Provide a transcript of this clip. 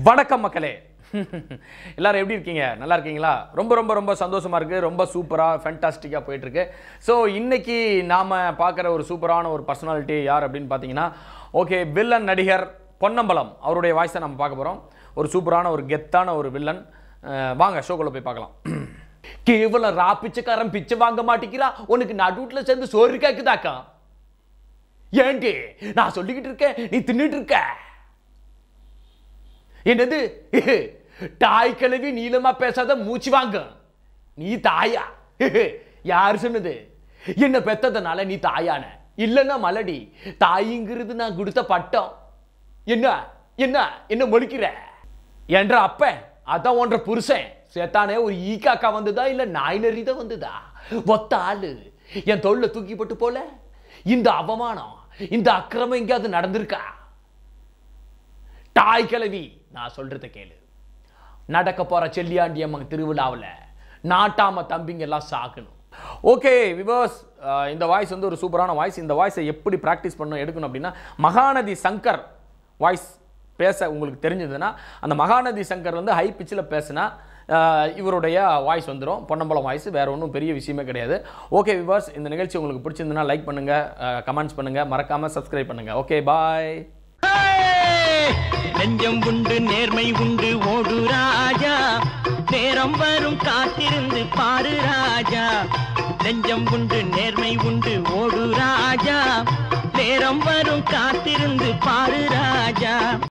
வணக்கம் மக்களே எல்லாரும் எப்படி இருக்கீங்க நல்லா இருக்கீங்களா ரொம்ப ரொம்ப ரொம்ப சந்தோஷமா இருக்கு ரொம்ப சூப்பராக ஃபேண்டாஸ்டிக்காக போயிட்டு இருக்கு ஸோ இன்னைக்கு நாம பார்க்குற ஒரு சூப்பரான ஒரு பர்சனாலிட்டி யார் அப்படின்னு பார்த்தீங்கன்னா ஓகே வில்லன் நடிகர் பொன்னம்பலம் அவருடைய வாய்ஸை நம்ம பார்க்க போகிறோம் ஒரு சூப்பரான ஒரு கெத்தான ஒரு வில்லன் அஹ் வாங்க ஷோக்குள்ள போய் பார்க்கலாம் கேவலம் ரா பிச்சைக்காரன் பிச்சை வாங்க மாட்டேங்கிறா உனக்கு நடுவுல சேர்ந்து சோறு கேக்குதாக்கா ஏண்டி நான் சொல்லிக்கிட்டு இருக்கேன் நீ தின்னுட்டு இருக்க என்னது தாய் கிழவி நீளமா பேசாத மூச்சு வாங்க நீ தாயா யார் சொன்னது என்ன பெத்ததுனால நீ தாயான இல்லைன்னா மலடி தாய்ங்கிறது நான் கொடுத்த பட்டம் என்ன என்ன என்ன மொழிக்கிற என்ற அப்ப அதான் ஒன்ற புருஷன் சேத்தானே ஒரு ஈக்காக்கா வந்ததா இல்ல நாய் நரி தான் வந்ததா ஒத்த ஆளு என் தொழில தூக்கி போட்டு போல இந்த அவமானம் இந்த அக்கிரமம் எங்கேயாவது நடந்திருக்கா தாய் கிழவி நான் சொல்றத கேளு நடக்க போற செல்லியாண்டி அம்மன் திருவிழாவில் நாட்டாம தம்பிங்க எல்லாம் சாகணும் ஓகே விவர்ஸ் இந்த வாய்ஸ் வந்து ஒரு சூப்பரான வாய்ஸ் இந்த வாய்ஸை எப்படி ப்ராக்டிஸ் பண்ண எடுக்கணும் அப்படின்னா மகாநதி சங்கர் வாய்ஸ் பேச உங்களுக்கு தெரிஞ்சதுன்னா அந்த மகாநதி சங்கர் வந்து ஹை பிச்சில் பேசினா அஹ், இவருடைய வாய்ஸ் வந்துடும் பொன்னம்பலம் வாய்ஸ் வேற ஒன்றும் பெரிய விஷயமே கிடையாது ஓகே விவர்ஸ் இந்த நிகழ்ச்சி உங்களுக்கு பிடிச்சிருந்ததுன்னா லைக் பண்ணுங்க கமெண்ட்ஸ் பண்ணுங்க மறக்காம சப்ஸ்கிரைப் பண்ணுங்க ஓகே பாய் நெஞ்சம் உண்டு நேர்மை உண்டு ஓடு ராஜா நேரம் வரும் காத்திருந்து பாரு ராஜா நெஞ்சம் உண்டு நேர்மை உண்டு ஓடு ராஜா நேரம் வரும் காத்திருந்து பாரு ராஜா